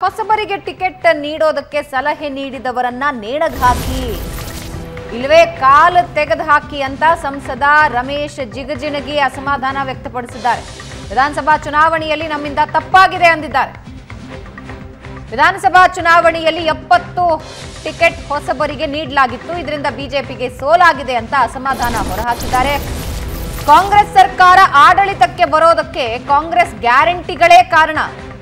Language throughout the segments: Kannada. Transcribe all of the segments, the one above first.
ಹೊಸಬರಿಗೆ ಟಿಕೆಟ್ ನೀಡೋದಕ್ಕೆ ಸಲಹೆ ನೀಡಿದವರನ್ನ ನೇಣಗಾಕಿ ಇಲ್ಲವೇ ಕಾಲು ತೆಗೆದು ಹಾಕಿ ಅಂತ ಸಂಸದ ರಮೇಶ್ ಜಿಗಜಿಣಗಿ ಅಸಮಾಧಾನ ವ್ಯಕ್ತಪಡಿಸಿದ್ದಾರೆ ವಿಧಾನಸಭಾ ಚುನಾವಣೆಯಲ್ಲಿ ನಮ್ಮಿಂದ ತಪ್ಪಾಗಿದೆ ಅಂದಿದ್ದಾರೆ ವಿಧಾನಸಭಾ ಚುನಾವಣೆಯಲ್ಲಿ ಎಪ್ಪತ್ತು ಟಿಕೆಟ್ ಹೊಸಬರಿಗೆ ನೀಡಲಾಗಿತ್ತು ಇದರಿಂದ ಬಿಜೆಪಿಗೆ ಸೋಲಾಗಿದೆ ಅಂತ ಅಸಮಾಧಾನ ಹೊರಹಾಕಿದ್ದಾರೆ ಕಾಂಗ್ರೆಸ್ ಸರ್ಕಾರ ಆಡಳಿತಕ್ಕೆ ಬರೋದಕ್ಕೆ ಕಾಂಗ್ರೆಸ್ ಗ್ಯಾರಂಟಿಗಳೇ ಕಾರಣ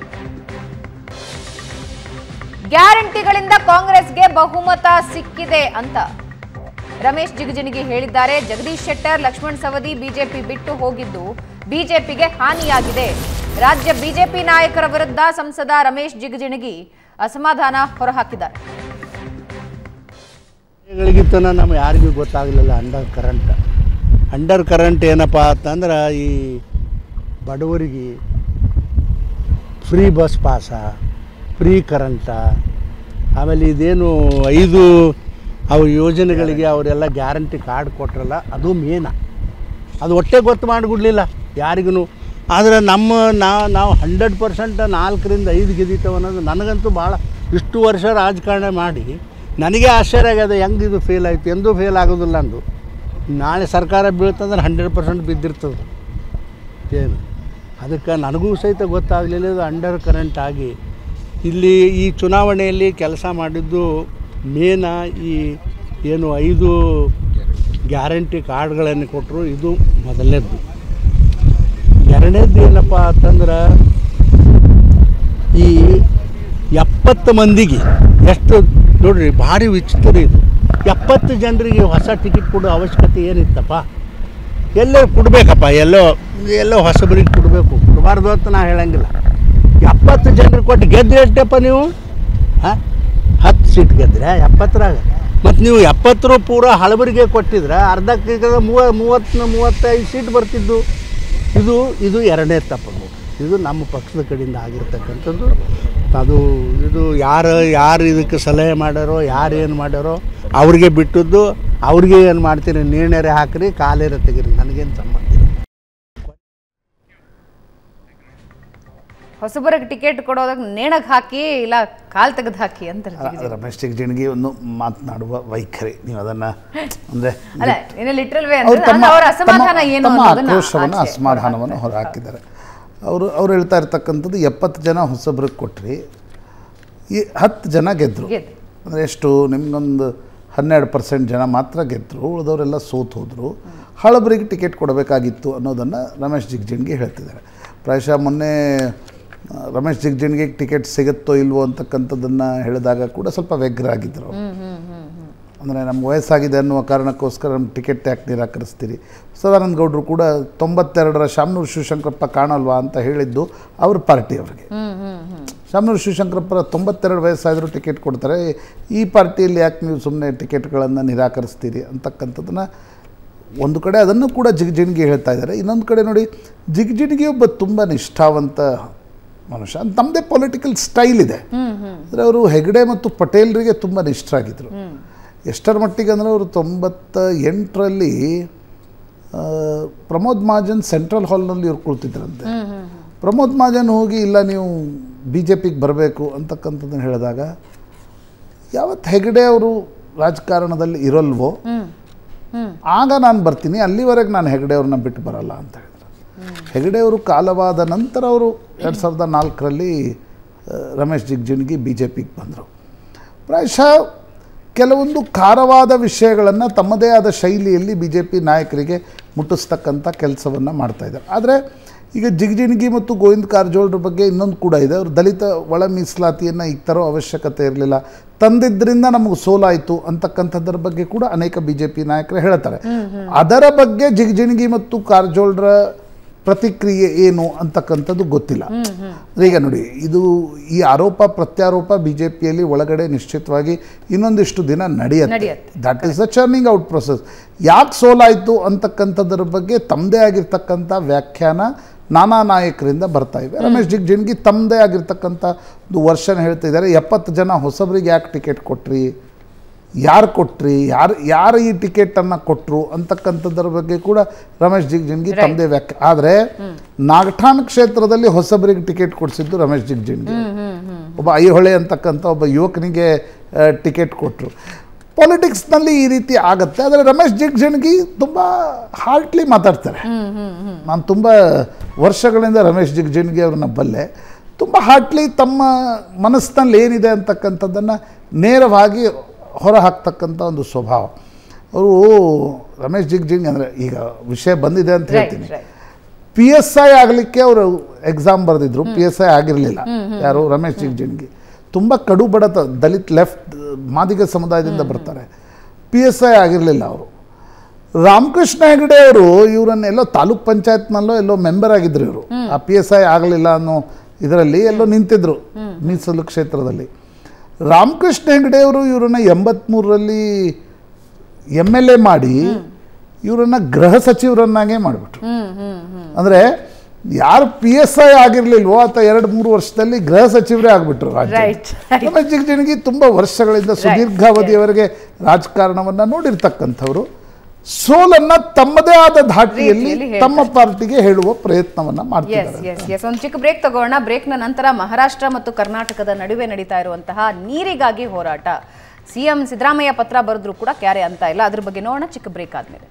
ಗ್ಯಾರಂಟಿಗಳಿಂದ ಕಾಂಗ್ರೆಸ್ಗೆ ಬಹುಮತ ಸಿಕ್ಕಿದೆ ಅಂತ ರಮೇಶ್ ಜಿಗಜಿಣಗಿ ಹೇಳಿದ್ದಾರೆ ಜಗದೀಶ್ ಶೆಟ್ಟರ್ ಲಕ್ಷ್ಮಣ್ ಸವದಿ ಬಿಜೆಪಿ ಬಿಟ್ಟು ಹೋಗಿದ್ದು ಬಿಜೆಪಿಗೆ ಹಾನಿಯಾಗಿದೆ ರಾಜ್ಯ ಬಿಜೆಪಿ ನಾಯಕರ ವಿರುದ್ಧ ಸಂಸದ ರಮೇಶ್ ಜಿಗಜಿಣಗಿ ಅಸಮಾಧಾನ ಹೊರಹಾಕಿದ್ದಾರೆ ಗಳಿಗಿತ್ತನ ನಮ್ಗೆ ಯಾರಿಗೂ ಗೊತ್ತಾಗಲಿಲ್ಲ ಅಂಡರ್ ಕರೆಂಟ್ ಅಂಡರ್ ಕರೆಂಟ್ ಏನಪ್ಪ ಅಂತಂದ್ರೆ ಈ ಬಡವರಿಗೆ free bus pass free current ಆಮೇಲೆ ಇದೇನು ಐದು ಅವು ಯೋಜನೆಗಳಿಗೆ ಅವರೆಲ್ಲ ಗ್ಯಾರಂಟಿ ಕಾರ್ಡ್ ಕೊಟ್ರಲ್ಲ ಅದು ಮೇನ ಅದು ಒಟ್ಟೆ ಗೊತ್ತು ಮಾಡಿಬಿಡ್ಲಿಲ್ಲ ಯಾರಿಗೂ ಆದರೆ ನಮ್ಮ ನಾ- ನಾವು ಹಂಡ್ರೆಡ್ ಪರ್ಸೆಂಟ್ ನಾಲ್ಕರಿಂದ ಐದು ಗೆದ್ದೀತೇವೆ ಅನ್ನೋದು ನನಗಂತೂ ಭಾಳ ಇಷ್ಟು ವರ್ಷ ರಾಜಕಾರಣ ಮಾಡಿ ನನಗೆ ಆಶ್ಚರ್ಯ ಆಗ್ಯದ ಹೆಂಗೆ ಇದು ಫೇಲ್ ಆಯಿತು ಎಂದೂ ಫೇಲ್ ಆಗೋದಿಲ್ಲ ಅಂದು ನಾಳೆ ಸರ್ಕಾರ ಬೀಳ್ತಂದ್ರೆ ಹಂಡ್ರೆಡ್ ಪರ್ಸೆಂಟ್ ಬಿದ್ದಿರ್ತದೆ ಏನು ಅದಕ್ಕೆ ನನಗೂ ಸಹಿತ ಗೊತ್ತಾಗಲಿಲ್ಲ ಇದು ಅಂಡರ್ ಕರೆಂಟ್ ಆಗಿ ಇಲ್ಲಿ ಈ ಚುನಾವಣೆಯಲ್ಲಿ ಕೆಲಸ ಮಾಡಿದ್ದು ಮೇನ ಈ ಏನು ಐದು ಗ್ಯಾರಂಟಿ ಕಾರ್ಡ್ಗಳನ್ನು ಕೊಟ್ಟರು ಇದು ಮೊದಲನೇದ್ದು ಎರಡನೇದ್ದು ಏನಪ್ಪ ಅಂತಂದ್ರೆ ಈ ಎಪ್ಪತ್ತು ಮಂದಿಗೆ ಎಷ್ಟು ನೋಡ್ರಿ ಭಾರಿ ವಿಚಿತ್ರ ಇದು ಎಪ್ಪತ್ತು ಜನರಿಗೆ ಹೊಸ ಟಿಕೆಟ್ ಕೊಡೋ ಅವಶ್ಯಕತೆ ಏನಿತ್ತಪ್ಪ ಎಲ್ಲೋ ಕೊಡಬೇಕಪ್ಪ ಎಲ್ಲೋ ಎಲ್ಲೋ ಹೊಸಬರಿಗೆ ಕೊಡಬೇಕು ಕೊಡಬಾರ್ದು ಅಂತ ನಾ ಹೇಳಂಗಿಲ್ಲ ಎಪ್ಪತ್ತು ಜನರಿಗೆ ಕೊಟ್ಟು ಗೆದ್ದು ಎಷ್ಟಪ್ಪ ನೀವು ಹಾಂ ಹತ್ತು ಸೀಟ್ ಗೆದ್ರೆ ಎಪ್ಪತ್ತರಾಗ ಮತ್ತು ನೀವು ಎಪ್ಪತ್ತರ ಪೂರ ಹಳಬರಿಗೆ ಕೊಟ್ಟಿದ್ರೆ ಅರ್ಧಕ್ಕೆ ಮೂವ ಮೂವತ್ತು ಮೂವತ್ತೈದು ಸೀಟ್ ಬರ್ತಿದ್ದು ಇದು ಇದು ಎರಡನೇ ತಪ್ಪು ಇದು ನಮ್ಮ ಪಕ್ಷದ ಕಡೆಯಿಂದ ಆಗಿರ್ತಕ್ಕಂಥದ್ದು ಅದು ಇದು ಯಾರು ಯಾರು ಇದಕ್ಕೆ ಸಲಹೆ ಮಾಡ್ಯಾರೋ ಯಾರು ಏನು ಮಾಡ್ಯಾರೋ ಅವ್ರಿಗೆ ಬಿಟ್ಟದ್ದು ಅವ್ರಿಗೆ ಏನು ಮಾಡ್ತೀರಿ ನೀರ್ಣೆರೆ ಹಾಕ್ರಿ ಕಾಲೇರ ತೆಗೀರಿ ನನಗೇನು ಸಂಬಂಧ ಇಲ್ಲ ಹೊಸಬರಿಗೆ ಟಿಕೆಟ್ ಕೊಡೋದಕ್ಕೆ ನೇಣಗ್ ಹಾಕಿ ಇಲ್ಲ ಕಾಲ್ ತೆಗೆದು ಹಾಕಿ ಅಂತ ರಮೇಶ್ ಜಿಗಜಿಣಗಿ ಒಂದು ಮಾತನಾಡುವ ವೈಖರಿ ನೀವು ಅದನ್ನ ಅಂದ್ರೆ ಅಲ್ಲ ಏನು ಲಿಟ್ರಲ್ ವೇ ಅವ್ರು ಅಂದ್ರೆ ತಮ್ಮ ಅವರ ಅಸಮಾಧಾನ ತಮ್ಮ- ಏನು ತಮ್ಮ ಅನ್ನೋದನ್ನ ಆಕ್ರೋಶವನ್ನು ಆಚೆ ಅಸಮಾಧಾನವನ್ನು ಹೊರಹಾಕಿದ್ದಾರೆ ಅವರು ಅವ್ರು ಹೇಳ್ತಾ ಇರ್ತಕ್ಕಂಥದ್ದು ಎಪ್ಪತ್ತು ಜನ ಹೊಸಬ್ರಿಗೆ ಕೊಟ್ರಿ ಈ ಹತ್ತು ಜನ ಗೆದ್ದರು ಗೆದ್ರು. ಅಂದರೆ ಎಷ್ಟು ನಿಮ್ಗೊಂದು ಹನ್ನೆರಡು ಪರ್ಸೆಂಟ್ ಜನ ಮಾತ್ರ ಗೆದ್ದರು ಉಳಿದವರೆಲ್ಲ ಸೋತು ಹೋದರು ಹಳಬರಿಗೆ ಟಿಕೆಟ್ ಕೊಡಬೇಕಾಗಿತ್ತು ಅನ್ನೋದನ್ನು ರಮೇಶ್ ಜಿಗಜಿಣ್ಗಿ ಹೇಳ್ತಿದ್ದಾರೆ ಪ್ರಾಯಶಃ ಮೊನ್ನೆ ಆ, ರಮೇಶ್ ಜಿಗಜಿಣ್ಗಿಗೆ ಟಿಕೆಟ್ ಸಿಗುತ್ತೋ ಇಲ್ವೋ ಅಂತಕ್ಕಂಥದ್ದನ್ನು ಹೇಳಿದಾಗ ಕೂಡ ಸ್ವಲ್ಪ ವ್ಯಗ್ರ ಆಗಿದ್ದರು ಅವ್ರು. ಅಂದರೆ ನಮ್ಗೆ ವಯಸ್ಸಾಗಿದೆ ಅನ್ನುವ ಕಾರಣಕ್ಕೋಸ್ಕರ ನಮ್ಮ ಟಿಕೆಟ್ ಯಾಕೆ ನಿರಾಕರಿಸ್ತೀರಿ ಸದಾನಂದ ಗೌಡರು ಕೂಡ ತೊಂಬತ್ತೆರಡರ ಶಾಮನೂರು ಶಿವಶಂಕರಪ್ಪ ಕಾಣಲ್ವಾ ಅಂತ ಹೇಳಿದ್ದು ಅವ್ರ ಪಾರ್ಟಿ ಅವ್ರಿಗೆ ಶಾಮನೂರು ಶಿವಶಂಕರಪ್ಪರ ತೊಂಬತ್ತೆರಡು ವಯಸ್ಸಾದರೂ ಟಿಕೆಟ್ ಕೊಡ್ತಾರೆ ಈ ಪಾರ್ಟಿಯಲ್ಲಿ ಯಾಕೆ ನೀವು ಸುಮ್ಮನೆ ಟಿಕೆಟ್ಗಳನ್ನು ನಿರಾಕರಿಸ್ತೀರಿ ಅಂತಕ್ಕಂಥದ್ದನ್ನು ಒಂದು ಕಡೆ ಅದನ್ನು ಕೂಡ ಜಿಗಜಿಣ್ಗಿ ಹೇಳ್ತಾ ಇದ್ದಾರೆ ಇನ್ನೊಂದು ಕಡೆ ನೋಡಿ ಜಿಗಜಿಣ್ಗಿ ಒಬ್ಬ ತುಂಬ ನಿಷ್ಠಾವಂತ ಮನುಷ್ಯ ತಮ್ಮದೇ ಪೊಲಿಟಿಕಲ್ ಸ್ಟೈಲ್ ಇದೆ ಅಂದರೆ ಅವರು ಹೆಗಡೆ ಮತ್ತು ಪಟೇಲ್ರಿಗೆ ತುಂಬ ನಿಷ್ಠರಾಗಿದ್ದರು ಎಷ್ಟರ ಮಟ್ಟಿಗೆ ಅಂದರೆ ಅವರು ತೊಂಬತ್ತ ಎಂಟರಲ್ಲಿ ಆ, ಪ್ರಮೋದ್ ಮಹಾಜನ್ ಸೆಂಟ್ರಲ್ ಹಾಲ್ನಲ್ಲಿ ಇವ್ರು ಕುಳಿತಿದ್ರಂತೆ ಪ್ರಮೋದ್ ಮಹಾಜನ್ ಹೋಗಿ ಇಲ್ಲ ನೀವು ಬಿ ಜೆ ಪಿಗೆ ಬರಬೇಕು ಅಂತಕ್ಕಂಥದ್ದನ್ನು ಹೇಳಿದಾಗ ಯಾವತ್ತು ಹೆಗಡೆ ಅವರು ರಾಜಕಾರಣದಲ್ಲಿ ಇರಲ್ವೋ ಆಗ ನಾನು ಬರ್ತೀನಿ ಅಲ್ಲಿವರೆಗೆ ನಾನು ಹೆಗಡೆ ಅವ್ರನ್ನ ಬಿಟ್ಟು ಬರಲ್ಲ ಅಂತ ಹೇಳಿದ್ರು ಹೆಗಡೆ ಅವರು ಕಾಲವಾದ ನಂತರ ಅವರು ಎರಡು ಸಾವಿರದ ನಾಲ್ಕರಲ್ಲಿ ಆ, ರಮೇಶ್ ಜಿಗ್ಜಿಣ್ಗಿ ಬಿ ಜೆ ಪಿಗೆ ಬಂದರು ಪ್ರಾಯಶಃ ಕೆಲವೊಂದು ಖಾರವಾದ ವಿಷಯಗಳನ್ನು ತಮ್ಮದೇ ಆದ ಶೈಲಿಯಲ್ಲಿ ಬಿ ಜೆ ಪಿ ನಾಯಕರಿಗೆ ಮುಟ್ಟಿಸ್ತಕ್ಕಂಥ ಕೆಲಸವನ್ನು ಮಾಡ್ತಾಯಿದ್ದಾರೆ ಆದರೆ ಈಗ ಜಿಗಜಿಣಗಿ ಮತ್ತು ಗೋವಿಂದ ಕಾರಜೋಳರ ಬಗ್ಗೆ ಇನ್ನೊಂದು ಕೂಡ ಇದೆ ಅವರು ದಲಿತ ಒಳ ಮೀಸಲಾತಿಯನ್ನು ಈಗ ತರೋ ಅವಶ್ಯಕತೆ ಇರಲಿಲ್ಲ ತಂದಿದ್ದರಿಂದ ನಮಗೆ ಸೋಲಾಯಿತು ಅಂತಕ್ಕಂಥದ್ರ ಬಗ್ಗೆ ಕೂಡ ಅನೇಕ ಬಿ ಜೆ ಪಿ ನಾಯಕರು ಹೇಳ್ತಾರೆ ಅದರ ಬಗ್ಗೆ ಜಿಗಜಿಣಗಿ ಮತ್ತು ಕಾರಜೋಳರ ಪ್ರತಿಕ್ರಿಯೆ ಏನು ಅಂತಕ್ಕಂಥದ್ದು ಗೊತ್ತಿಲ್ಲ ಅಂದ್ರೆ ಈಗ ನೋಡಿ ಇದು ಈ ಆರೋಪ ಪ್ರತ್ಯಾರೋಪ ಬಿ ಜೆ ಪಿಯಲ್ಲಿ ಒಳಗಡೆ ನಿಶ್ಚಿತವಾಗಿ ಇನ್ನೊಂದಿಷ್ಟು ದಿನ ನಡೆಯುತ್ತೆ ನಡೆಯುತ್ತೆ. That is a churning out process ಯಾಕೆ ಸೋಲಾಯಿತು ಅಂತಕ್ಕಂಥದ್ರ ಬಗ್ಗೆ ತಮ್ಮದೇ ಆಗಿರ್ತಕ್ಕಂಥ ವ್ಯಾಖ್ಯಾನ ನಾನಾ ನಾಯಕರಿಂದ ಬರ್ತಾ ಇವೆ ರಮೇಶ್ ಜಿಗ್ಜಿಣ್ಗಿ ತಮ್ಮದೇ ಆಗಿರ್ತಕ್ಕಂಥ ಒಂದು ವರ್ಷನ ಹೇಳ್ತಾ ಇದ್ದಾರೆ ಎಪ್ಪತ್ತು ಜನ ಹೊಸಬರಿಗೆ ಯಾಕೆ ಟಿಕೆಟ್ ಕೊಟ್ರಿ ಯಾರು ಕೊಟ್ರಿ ಯಾರು ಯಾರು ಈ ಟಿಕೆಟನ್ನು ಕೊಟ್ಟರು ಅಂತಕ್ಕಂಥದ್ರ ಬಗ್ಗೆ ಕೂಡ ರಮೇಶ್ ಜಿಗ್ಜಿಣ್ಗಿ ತಮ್ಮದೇ ವ್ಯಾಖ್ಯಾ ಆದರೆ ನಾಗಠಾಣ್ ಕ್ಷೇತ್ರದಲ್ಲಿ ಹೊಸಬರಿಗೆ ಟಿಕೆಟ್ ಕೊಡಿಸಿದ್ದು ರಮೇಶ್ ಜಿಗ್ಜಿಣ್ಗಿ ಒಬ್ಬ ಐಹೊಳೆ ಅಂತಕ್ಕಂಥ ಒಬ್ಬ ಯುವಕನಿಗೆ ಟಿಕೆಟ್ ಕೊಟ್ಟರು ಪಾಲಿಟಿಕ್ಸ್ನಲ್ಲಿ ಈ ರೀತಿ ಆಗುತ್ತೆ ಆದರೆ ರಮೇಶ್ ಜಿಗ್ಜಿಣ್ಗಿ ತುಂಬ ಹಾರ್ಟ್ಲಿ ಮಾತಾಡ್ತಾರೆ ನಾನು ತುಂಬ ವರ್ಷಗಳಿಂದ ರಮೇಶ್ ಜಿಗ್ಜಿಣ್ಗಿ ಅವ್ರನ್ನ ಬಲ್ಲೆ ತುಂಬ ಹಾರ್ಟ್ಲಿ ತಮ್ಮ ಮನಸ್ಸಿನಲ್ಲಿ ಏನಿದೆ ಅಂತಕ್ಕಂಥದ್ದನ್ನು ನೇರವಾಗಿ ಹೊರ ಹಾಕ್ತಕ್ಕಂಥ ಒಂದು ಸ್ವಭಾವ ಅವರು ರಮೇಶ್ ಜಿಗ್ಜಿಂಗ್ ಅಂದರೆ ಈಗ ವಿಷಯ ಬಂದಿದೆ ಅಂತ ರೈಟ್ ಹೇಳ್ತೀನಿ ರೈಟ್ ಪಿ ಎಸ್ ಐ ಆಗಲಿಕ್ಕೆ ಅವರು ಎಕ್ಸಾಮ್ ಬರೆದಿದ್ರು ಪಿ ಎಸ್ ಐ ಆಗಿರಲಿಲ್ಲ ಯಾರು ರಮೇಶ್ ಜಿಗ್ಜಿಣ್ಗಿ ತುಂಬ ಕಡು ಬಡತ ದಲಿತ್ ಲೆಫ್ಟ್ ಮಾದಿಗ ಸಮುದಾಯದಿಂದ ಬರ್ತಾರೆ ಪಿ ಎಸ್ ಐ ಆಗಿರಲಿಲ್ಲ ಅವರು ರಾಮಕೃಷ್ಣ ಹೆಗಡೆ ಅವರು ಇವರನ್ನೆಲ್ಲೋ ತಾಲೂಕ್ ಪಂಚಾಯತ್ನಲ್ಲೋ ಎಲ್ಲೋ ಮೆಂಬರ್ ಆಗಿದ್ರು ಇವರು ಆ ಪಿ ಎಸ್ ಐ ಆಗಲಿಲ್ಲ ಅನ್ನೋ ಇದರಲ್ಲಿ ಎಲ್ಲೋ ನಿಂತಿದ್ರು ಮೀಸಲು ಕ್ಷೇತ್ರದಲ್ಲಿ ರಾಮಕೃಷ್ಣ ಹೆಗಡೆ ಅವರು ಇವರನ್ನ ಎಂಬತ್ತ್ಮೂರರಲ್ಲಿ ಎಮ್ ಎಲ್ ಎ ಮಾಡಿ ಇವರನ್ನ ಗೃಹ ಸಚಿವರನ್ನಾಗೇ ಮಾಡಿಬಿಟ್ರು ಹ್ಮ್ ಹ್ಮ್ ಹ್ಮ್ ಅಂದರೆ ಯಾರು ಪಿ ಎಸ್ ಐ ಆಗಿರ್ಲಿಲ್ವೋ ಅಥವಾ ಎರಡು ಮೂರು ವರ್ಷದಲ್ಲಿ ಗೃಹ ಸಚಿವರೇ ಆಗಿಬಿಟ್ರು ರಾಜ್ಯ Right, right. ರಮೇಶ್ ಜಿಗಜಿಣಗಿ ತುಂಬ ವರ್ಷಗಳಿಂದ ಸುದೀರ್ಘಾವಧಿಯವರೆಗೆ ರಾಜಕಾರಣವನ್ನು ನೋಡಿರ್ತಕ್ಕಂಥವ್ರು ಸೋಲನ್ನ ತಮ್ಮದೇ ಆದ ಧಾಟಿಯಲ್ಲಿ ರೀತಿಯಲ್ಲಿ ಹೇಳ್ತಾರೆ. ತಮ್ಮ ಪಾರ್ಟಿಗೆ ಹೇಳುವ ಪ್ರಯತ್ನವನ್ನ ಎಸ್ ಮಾಡ್ತಿದ್ದಾರೆ ಎಸ್ ಎಸ್ ಒಂದು ಚಿಕ್ಕ ಬ್ರೇಕ್ ತಗೋಣ ಬ್ರೇಕ್ನ ನಂತರ ಮಹಾರಾಷ್ಟ್ರ ಮತ್ತು ಕರ್ನಾಟಕದ ನಡುವೆ ನಡೀತಾ ಇರುವಂತಹ ನೀರಿಗಾಗಿ ಹೋರಾಟ ಸಿಎಂ ಸಿದ್ದರಾಮಯ್ಯ ಪತ್ರ ಬರೆದ್ರು ಕೂಡ ಕ್ಯಾರೆ ಅಂತ ಇಲ್ಲ ಅದ್ರ ಬಗ್ಗೆ ನೋಡೋಣ ಚಿಕ್ಕ ಬ್ರೇಕ್ ಆದ್ಮೇಲೆ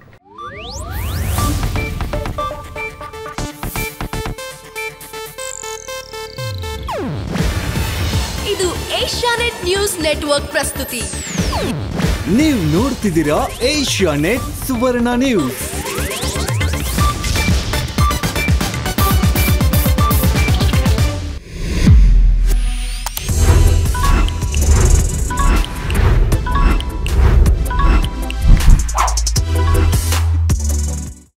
ಇದು ಏಷ್ಯಾನೆಟ್ ನ್ಯೂಸ್ ನೆಟ್ವರ್ಕ್ ಪ್ರಸ್ತುತಿ ನೀವು ನೋಡ್ತಿದ್ದೀರಾ ಏಷ್ಯಾ ನೆಟ್ ಸುವರ್ಣ ನ್ಯೂಸ್